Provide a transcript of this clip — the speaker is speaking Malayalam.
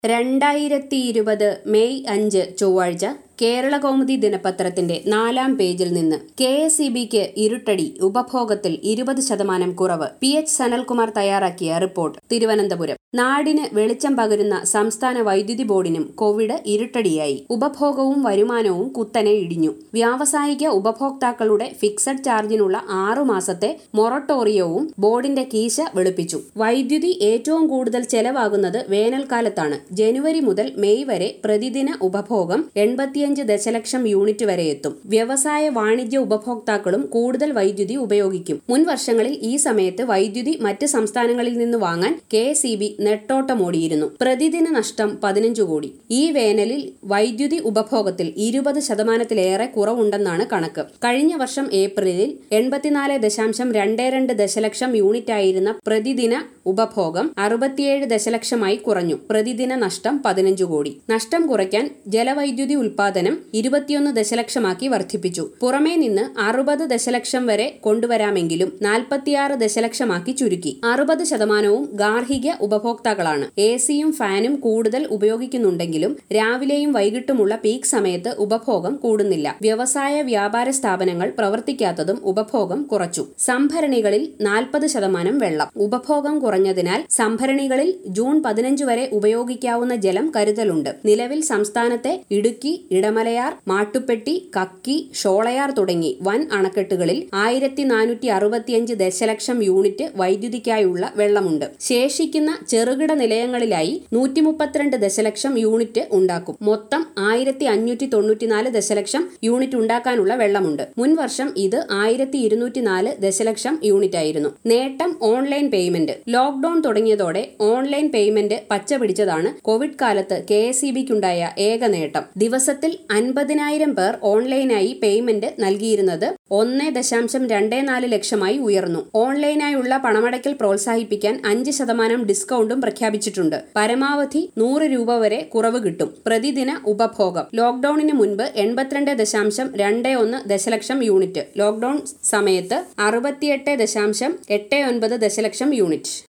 രണ്ടായിരത്തി ഇരുപത് മെയ് അഞ്ച് ചൊവ്വാഴ്ച കേരള കൗമുദി ദിനപത്രത്തിന്റെ നാലാം പേജിൽ നിന്ന് കെ എസ് ഇ ബിക്ക് ഇരുട്ടടി ഉപഭോഗത്തിൽ ഇരുപത് ശതമാനം കുറവ് പി എച്ച് സനൽകുമാർ തയ്യാറാക്കിയ റിപ്പോർട്ട് തിരുവനന്തപുരം നാടിന് വെളിച്ചം പകരുന്ന സംസ്ഥാന വൈദ്യുതി ബോർഡിനും കോവിഡ് ഇരുട്ടടിയായി ഉപഭോഗവും വരുമാനവും കുത്തനെ ഇടിഞ്ഞു വ്യാവസായിക ഉപഭോക്താക്കളുടെ ഫിക്സഡ് ചാർജിനുള്ള ആറു മാസത്തെ മൊറട്ടോറിയവും ബോർഡിന്റെ കീശ വെളുപ്പിച്ചു വൈദ്യുതി ഏറ്റവും കൂടുതൽ ചെലവാകുന്നത് വേനൽക്കാലത്താണ് ജനുവരി മുതൽ മെയ് വരെ പ്രതിദിന ഉപഭോഗം എൺപത്തിയഞ്ച് ദശലക്ഷം യൂണിറ്റ് വരെ എത്തും വ്യവസായ വാണിജ്യ ഉപഭോക്താക്കളും കൂടുതൽ വൈദ്യുതി ഉപയോഗിക്കും മുൻ വർഷങ്ങളിൽ ഈ സമയത്ത് വൈദ്യുതി മറ്റ് സംസ്ഥാനങ്ങളിൽ നിന്ന് വാങ്ങാൻ കെ എസ് ഇ ബി നെട്ടോട്ടമോടിയിരുന്നു പ്രതിദിന നഷ്ടം പതിനഞ്ചു കോടി ഈ വേനലിൽ വൈദ്യുതി ഉപഭോഗത്തിൽ ഇരുപത് ശതമാനത്തിലേറെ കുറവുണ്ടെന്നാണ് കണക്ക് കഴിഞ്ഞ വർഷം ഏപ്രിലിൽ എൺപത്തിനാല് ദശാംശം രണ്ട് രണ്ട് ദശലക്ഷം യൂണിറ്റ് ആയിരുന്ന പ്രതിദിന ഉപഭോഗം അറുപത്തിയേഴ് ദശലക്ഷമായി കുറഞ്ഞു പ്രതിദിന നഷ്ടം പതിനഞ്ചു കോടി നഷ്ടം കുറയ്ക്കാൻ ജലവൈദ്യുതി ഉൽപാദനം ഇരുപത്തിയൊന്ന് ദശലക്ഷമാക്കി വർദ്ധിപ്പിച്ചു പുറമേ നിന്ന് അറുപത് ദശലക്ഷം വരെ കൊണ്ടുവരാമെങ്കിലും നാൽപ്പത്തിയാറ് ദശലക്ഷമാക്കി ചുരുക്കി അറുപത് ശതമാനവും ഗാർഹിക ഉപഭോക്താക്കളാണ് എ സിയും ഫാനും കൂടുതൽ ഉപയോഗിക്കുന്നുണ്ടെങ്കിലും രാവിലെയും വൈകിട്ടുമുള്ള പീക്ക് സമയത്ത് ഉപഭോഗം കൂടുന്നില്ല വ്യവസായ വ്യാപാര സ്ഥാപനങ്ങൾ പ്രവർത്തിക്കാത്തതും ഉപഭോഗം കുറച്ചു സംഭരണികളിൽ നാൽപ്പത് ശതമാനം വെള്ളം ഉപഭോഗം കുറഞ്ഞതിനാൽ സംഭരണികളിൽ ജൂൺ പതിനഞ്ച് വരെ ഉപയോഗിക്കാവുന്ന ജലം കരുതലുണ്ട് നിലവിൽ സംസ്ഥാനത്തെ ഇടുക്കി ഇടമലയാർ മാട്ടുപ്പെട്ടി കക്കി ഷോളയാർ തുടങ്ങി വൻ അണക്കെട്ടുകളിൽ ആയിരത്തി നാനൂറ്റി അറുപത്തിയഞ്ച് ദശലക്ഷം യൂണിറ്റ് വൈദ്യുതിക്കായുള്ള വെള്ളമുണ്ട് ശേഷിക്കുന്ന ചെറുകിട നിലയങ്ങളിലായി നൂറ്റി മുപ്പത്തിരണ്ട് ദശലക്ഷം യൂണിറ്റ് ഉണ്ടാക്കും മൊത്തം ആയിരത്തി അഞ്ഞൂറ്റി തൊണ്ണൂറ്റിനാല് ദശലക്ഷം യൂണിറ്റ് ഉണ്ടാക്കാനുള്ള വെള്ളമുണ്ട് മുൻ വർഷം ഇത് ആയിരത്തി ഇരുന്നൂറ്റിനാല് ദശലക്ഷം യൂണിറ്റ് ആയിരുന്നു നേട്ടം ഓൺലൈൻ പേയ്മെന്റ് ലോക്ഡൌൺ തുടങ്ങിയതോടെ ഓൺലൈൻ പേയ്മെന്റ് പച്ച പിടിച്ചതാണ് കോവിഡ് കാലത്ത് കെ എസ് ഇ ബിക്കുണ്ടായ ഏക നേട്ടം ദിവസത്തിൽ അൻപതിനായിരം പേർ ഓൺലൈനായി പേയ്മെന്റ് നൽകിയിരുന്നത് ഒന്ന് ദശാംശം രണ്ട് നാല് ലക്ഷമായി ഉയർന്നു ഓൺലൈനായുള്ള പണമടയ്ക്കൽ പ്രോത്സാഹിപ്പിക്കാൻ അഞ്ച് ശതമാനം ഡിസ്കൗണ്ടും പ്രഖ്യാപിച്ചിട്ടുണ്ട് പരമാവധി നൂറ് രൂപ വരെ കുറവ് കിട്ടും പ്രതിദിന ഉപഭോഗം ലോക്ഡൌണിന് മുൻപ് എൺപത്തിരണ്ട് ദശാംശം രണ്ട് ഒന്ന് ദശലക്ഷം യൂണിറ്റ് ലോക്ഡൌൺ സമയത്ത് അറുപത്തിയെട്ട് ദശാംശം എട്ട് ഒൻപത് ദശലക്ഷം യൂണിറ്റ്